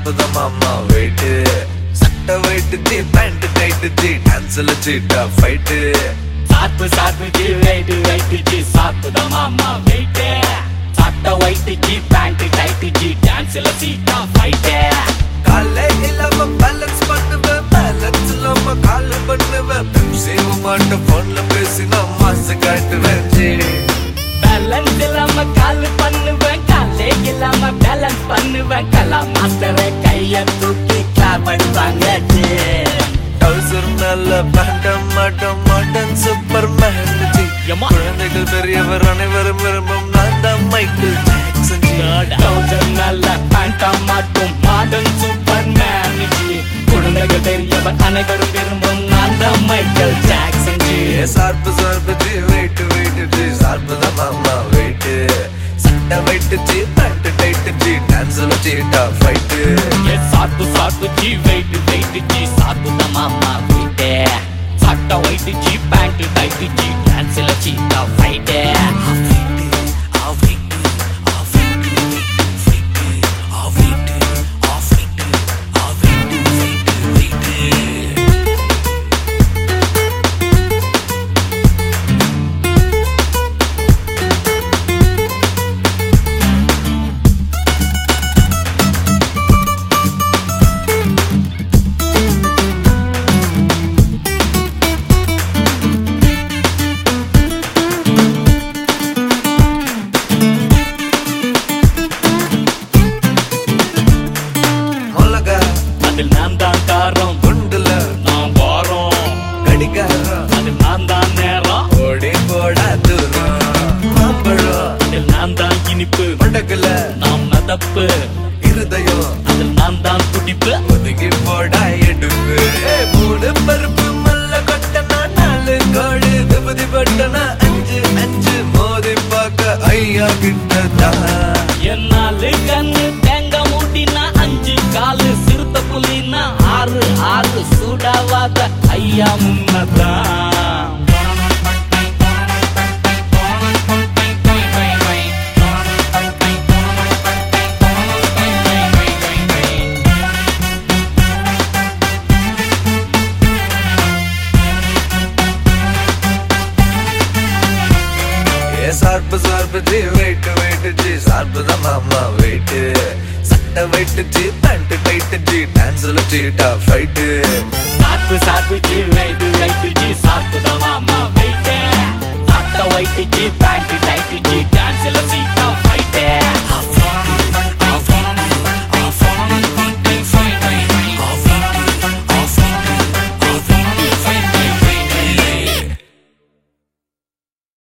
சார்புதான் மாமா வெயிட்டு சட்டை வெயிட்டு ஜி பேண்ட் டைட்டு ஜி டான்ஸ்ல சீட்டா ஃபைட்டு சாப்பு சாப்பு ஜி வெயிட் வெயிட் ஜி சாப்பு தான் மாமா வெயிட் சட்ட ஒயிட் ஜி பேண்ட் டைட் ஜி டான்ஸ்ல சீட்டா ஃபைட் காலே இல்லாம பேலன்ஸ் பண்ணுவேன் பேலன்ஸ் இல்லாம கால பண்ணுவேன் சேவ மாட்ட போன்ல பேசினா மாசு காட்டுவேன் ஜி பேலன்ஸ் இல்லாம கால் பண்ணுவேன் காலே இல்லாம பேலன்ஸ் பண்ணுவேன் கலா மாஸ்டரை கைய தூக்கி கிளாப் அடிப்பாங்க ஜி டவுசர் நல்ல பேண்ட மாட்டம் மாட்டன் சூப்பர் மேன் ஜி எம்மா. குழந்தைகள் பெரியவர் அனைவரும் விரும்பும் நான் தான் மைக்கேல் ஜாக்சன் ஜி டவுசர் நல்ல பேண்டா மாட்டும் மாடர்ன் சூப்பர் மேன் ஜி குழந்தைகள் பெரியவர் அனைவரும் விரும்பும் நான் தான் மைக்கேல் ஜாக்சன் ஜி ஏ சார்பு சார்பு ஜி வெயிட் வெயிட் ஜி சார்பு தான் மாமா வெயிட் சட்டை வெயிட் ஜி பேண்ட் டைட் ஜி டான்ஸ்ல சீட்டா ஃபைட்டு ஏ சாப்பு சாப்பு ஜி வெயிட் வெயிட் ஜி சாப்பு தான் மாமா வெயிட் சட்ட ஒயிட் ஜி பேண்ட் டைட் ஜி டான்ஸ்ல சீட்டா ஃபைட் மிளகா அதில் நான் தான் காரம் குண்டுல நான் வாரம் கடிகாரம் அதில் நான் தான் நேரம் ஓடி போடா தூரம் மாம்பழம் அதில் நான் தான் இனிப்பு மடக்குல நாம் மதப்பு இருதயம் அதில் நான் தான் துடிப்பு ஒதுங்கி போடா எடுப்பு மூணு பருப்பு மல்ல கொட்டனா நாலு கோடு விபதி பட்டனா அஞ்சு அஞ்சு மோதி பார்க்க ஐயா கிட்டதான் என்னாலு கண்ணு தேங்க மூட்டினா அஞ்சு காலு சிறுத்த புலினா ஆறு ஆறு சூடாவாத ஐயா முன்னதான் ஏ சார்பு சார்பு ஜி வெயிட் வெயிட் ஜி சார்பு தான் மாமா வெயிட் சட்டை வெயிட் ஜி பேண்ட் டைட் ஜி டான்ஸ்ல சீட்டா ஃபைட்டு